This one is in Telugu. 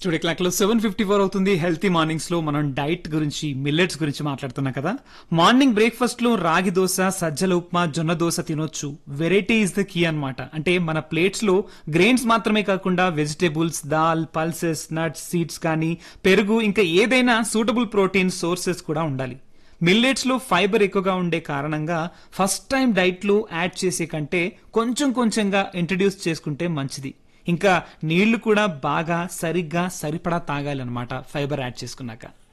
స్టూడియో క్లాక్ లో సెవెన్ ఫిఫ్టీ ఫోర్ అవుతుంది హెల్తీ మార్నింగ్స్ లో మనం డైట్ గురించి మిల్లెట్స్ గురించి మాట్లాడుతున్నాం కదా మార్నింగ్ బ్రేక్ఫాస్ట్ లో రాగి దోశ సజ్జల ఉప్మా జొన్న దోశ తినొచ్చు వెరైటీ ఇస్ ద కీ అన్నమాట అంటే మన ప్లేట్స్ లో గ్రెయిన్స్ మాత్రమే కాకుండా vegetables dal pulses nuts seeds కానీ పెరుగు ఇంకా ఏదైనా సూటబుల్ ప్రోటీన్ సోర్సెస్ కూడా ఉండాలి మిల్లెట్స్ లో ఫైబర్ ఎక్కువగా ఉండే కారణంగా ఫస్ట్ టైం డైట్ లో యాడ్ చేసే కంటే కొంచెం కొంచెంగా ఇంట్రడ్యూస్ చేసుకుంటే మంచిది ఇంకా నీళ్లు కూడా బాగా సరిగ్గా సరిపడా తాగాలన్నమాట ఫైబర్ యాడ్ చేసుకున్నాక